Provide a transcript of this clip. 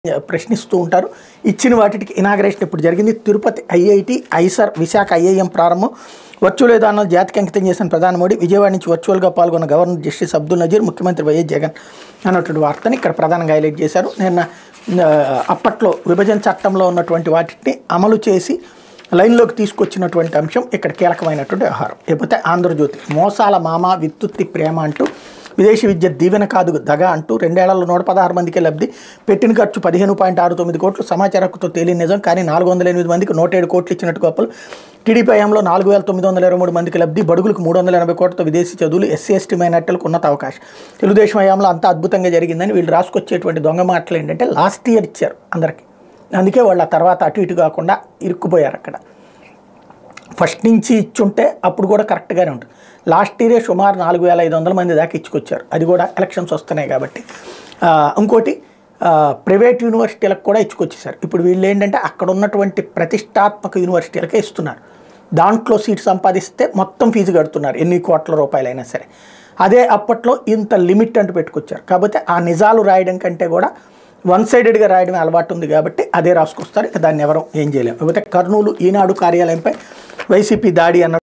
ప్రశ్నిస్తూ ఉంటారు ఇచ్చిన వాటికి ఇనాగరేషన్ ఇప్పుడు జరిగింది Tirupati IIT IISER Visakha IIM ప్రారంభం వర్చువల్ విధానం జాతికి అంకితం చేసిన ప్రధాని మోడీ విజయవాడ నుంచి వర్చువల్గా పాల్గొన్న గవర్నర్ జస్టిస్ అబ్దుల్ నజీర్ ముఖ్యమంత్రి వైఎస్ జగన్ అన్నటువంటి వార్తని ఇక్కడ ప్రధానంగా హైలైట్ చేశారు నిన్న ఆ, అప్పట్లో విభజన చట్టంలో ఉన్నటువంటి వాటిని అమలు చేసి లైన్లోకి తీసుకొచ్చినటువంటి అంశం ఇక్కడ కీలకమైనటువంటి వ్యవహారం లేకపోతే ఆంధ్రజ్యోతి మోసాల మామ విత్తుత్తి ప్రేమ అంటూ విదేశీ విద్య దీవెన కాదు దగ అంటూ రెండేళ్లలో నూట పదహారు మందికి లబ్ధి పెట్టిన ఖర్చు పదిహేను పాయింట్ ఆరు తొమ్మిది కోట్లు సమాచార హక్కుతో తేలిన నిజం కానీ నాలుగు వందల ఎనిమిది మందికి నూట ఏడు కోట్లు ఇచ్చినట్టు గొప్పలు టీడీపీ హయాంలో నాలుగు వేల తొమ్మిది వందల ఇరవై మూడు మందికి లబ్ధి బడుగులకు మూడు వందల ఎనభై కోట్లతో విదేశీ చదువులు ఎస్సీ ఎస్టీ మైనార్టీలకు ఉన్నత అవకాశం తెలుగుదేశం హయాంలో అంతా అద్భుతంగా జరిగిందని వీళ్ళు రాసుకొచ్చేటువంటి దొంగ మాటలు ఏంటంటే లాస్ట్ ఇయర్ ఇచ్చారు అందరికీ అందుకే వాళ్ళు ఆ తర్వాత అటు ఇటు కాకుండా ఇరుక్కుపోయారు అక్కడ ఫస్ట్ నుంచి ఇచ్చుంటే అప్పుడు కూడా కరెక్ట్గానే ఉంటుంది లాస్ట్ ఇయరే సుమారు నాలుగు వేల ఐదు వందల మంది దాకా ఇచ్చుకొచ్చారు అది కూడా ఎలక్షన్స్ వస్తున్నాయి కాబట్టి ఆ, ఇంకోటి ఆ, ప్రైవేట్ యూనివర్సిటీలకు కూడా ఇచ్చుకొచ్చేసారు ఇప్పుడు వీళ్ళు ఏంటంటే అక్కడ ఉన్నటువంటి ప్రతిష్టాత్మక యూనివర్సిటీలకే ఇస్తున్నారు దాంట్లో సీట్ సంపాదిస్తే మొత్తం ఫీజు కడుతున్నారు ఎన్ని కోట్ల రూపాయలైనా సరే అదే అప్పట్లో ఇంత లిమిట్ అంటూ పెట్టుకొచ్చారు కాకపోతే ఆ నిజాలు రాయడం కంటే కూడా వన్ సైడెడ్గా రాయడమే అలవాటు ఉంది కాబట్టి అదే రాసుకొస్తారు ఇక దాన్ని ఎవరు ఏం చేయలేము కాకపోతే కర్నూలు ఈనాడు కార్యాలయంపై వైసీపీ దాడి అన్న